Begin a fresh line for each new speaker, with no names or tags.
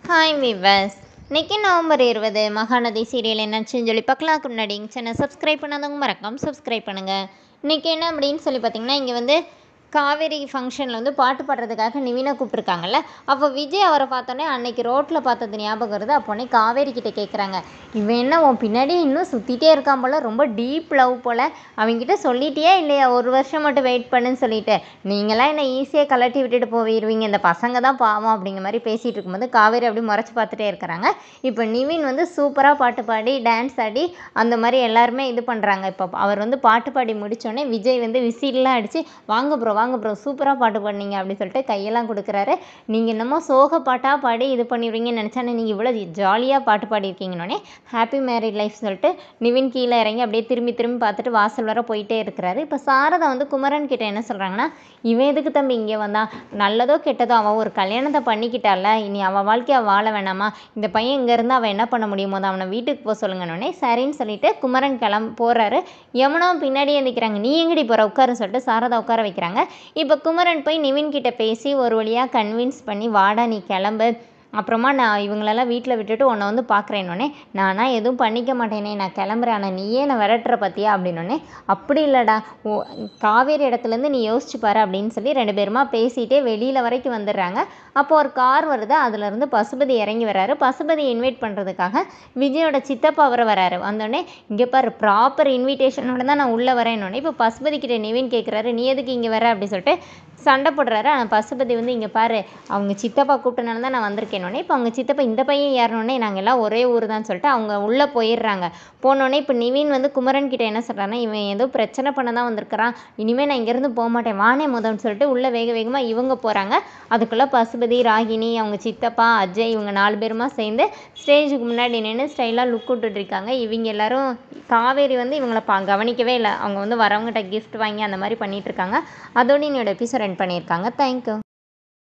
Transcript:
hi விவஸ் இன்னைக்கு November இருபது Mahanadi serial என்னாச்சுன்னு சொல்லி பார்க்கலாக்கு முன்னாடி சேனல் சப்ஸ்கிரைப் பண்ணாதவங்க மறக்காம சப்ஸ்கிரைப் பண்ணுங்கள் இன்றைக்கி என்ன அப்படின்னு சொல்லி பார்த்தீங்கன்னா இங்கே வந்து காவேரி ஃபங்க்ஷனில் வந்து பாட்டு பாடுறதுக்காக நிவினை கூப்பிட்ருக்காங்கல்ல அப்போ விஜய் அவரை பார்த்தோன்னே அன்னைக்கு ரோட்டில் பார்த்தது ஞாபகம் வருது அப்போனே காவேரி கிட்ட கேட்குறாங்க இவன் என்ன உன் பின்னாடி இன்னும் சுற்றிட்டே இருக்கான் போல் ரொம்ப டீப் லவ் போல் அவன்கிட்ட சொல்லிட்டியா இல்லையா ஒரு வருஷம் மட்டும் வெயிட் பண்ணுன்னு சொல்லிட்டு நீங்களாம் என்னை ஈஸியாக கலட்டி விட்டுட்டு போயிருவீங்க இந்த பசங்க தான் பாவம் அப்படிங்கிற மாதிரி பேசிகிட்டு இருக்கும்போது காவேரி அப்படி முறைச்சி பார்த்துட்டே இருக்கிறாங்க இப்போ நிவின் வந்து சூப்பராக பாட்டு பாடி டான்ஸ் ஆடி அந்த மாதிரி எல்லாருமே இது பண்ணுறாங்க இப்போ அவர் வந்து பாட்டு பாடி முடித்தோடனே விஜய் வந்து விசில்லாம் அடித்து வாங்க ப்ரோ வாங்க ப்ரோ சூப்பராக பாட்டு பாடினீங்க அப்படின்னு சொல்லிட்டு கையெல்லாம் கொடுக்குறாரு நீங்கள் என்னமோ சோக பாட்டாக பாடி இது பண்ணிடுவீங்கன்னு நினச்சானே நீங்கள் இவ்வளோ ஜாலியாக பாட்டு பாடியிருக்கீங்கன்னொடனே ஹாப்பி மேரிட் லைஃப் சொல்லிட்டு நிவின் கீழே இறங்கி அப்படியே திரும்பி திரும்பி பார்த்துட்டு வாசல் வர போயிட்டே இருக்கிறாரு இப்போ சாரதா வந்து குமரன் கிட்ட என்ன சொல்கிறாங்கன்னா இவன் எதுக்கு தம்பி இங்கே வந்தா நல்லதோ கெட்டதோ அவள் ஒரு கல்யாணத்தை பண்ணிக்கிட்டால இனி அவள் வாழ்க்கையை வாழ வேணாமா இந்த பையன் இங்கேருந்து அவன் என்ன பண்ண முடியுமோ தான் அவனை வீட்டுக்கு போக சொல்லுங்கன்னொடனே சரின்னு சொல்லிட்டு குமரன் கிளம்ப போகிறாரு யமுனாவும் பின்னாடியே நிற்கிறாங்க நீ எங்கடி போகிற உட்காருன்னு சொல்லிட்டு சாரதா உட்கார வைக்கிறாங்க இப்போ குமரன் போய் நிவின் கிட்ட பேசி ஒரு வழியாக கன்வின்ஸ் பண்ணி வாடா நீ கிளம்பு அப்புறமா நான் இவங்களெல்லாம் வீட்டில் விட்டுட்டு உன்னை வந்து பார்க்குறேன்னொடனே நானா எதுவும் பண்ணிக்க மாட்டேனே நான் கிளம்புறேன் ஆனால் நீயே நான் விரட்டுற பற்றியா அப்படின்னோடனே அப்படி இல்லைடா ஓ காவேரி இடத்துலேருந்து நீ யோசிச்சு பாரு அப்படின்னு சொல்லி ரெண்டு பேருமா பேசிகிட்டே வெளியில் வரைக்கும் வந்துடுறாங்க அப்போ ஒரு கார் வருது அதுலேருந்து பசுபதி இறங்கி வராரு பசுபதி இன்வைட் பண்ணுறதுக்காக விஜயோட சித்தப்பா அவரை வராரு வந்தோடனே இங்கே பாரு ப்ராப்பர் இன்விடேஷனோட தான் நான் உள்ளே வரேன்னொடனே இப்போ பசுபதி கிட்ட நிவின் கேட்குறாரு நீ எதுக்கு இங்கே வர அப்படி சொல்லிட்டு சண்டை போடுறாரு ஆனால் பசுபதி வந்து இங்கே பாரு அவங்க சித்தப்பா கூப்பிட்டனால தான் நான் வந்திருக்கேனோடனே இப்போ அவங்க சித்தப்பா இந்த பையன் ஏறினோடனே நாங்கள் எல்லாம் ஒரே ஊர் தான் சொல்லிட்டு அவங்க உள்ளே போயிடுறாங்க போனோடனே இப்போ நிவின் வந்து குமரன் கிட்ட என்ன சொல்கிறான்னா இவன் ஏதோ பிரச்சனை பண்ண தான் வந்திருக்கிறான் இனிமேல் நான் இங்கேருந்து போக மாட்டேன் வானே முதல்னு சொல்லிட்டு உள்ளே வேக வேகமாக இவங்க போகிறாங்க அதுக்குள்ளே பசுபதி ராகினி அவங்க சித்தப்பா அஜய் இவங்க நாலு பேருமா சேர்ந்து ஸ்டேஜுக்கு முன்னாடி நின்று ஸ்டைலாக லுக் விட்டுட்டு இருக்காங்க இவங்க எல்லாரும் காவேரி வந்து இவங்களை பா கவனிக்கவே இல்லை அவங்க வந்து வரவங்ககிட்ட கிஃப்ட் வாங்கி அந்த மாதிரி பண்ணிட்டு இருக்காங்க அதோடு என்னோட எபிசோட் ரன் பண்ணியிருக்காங்க தேங்க்யூ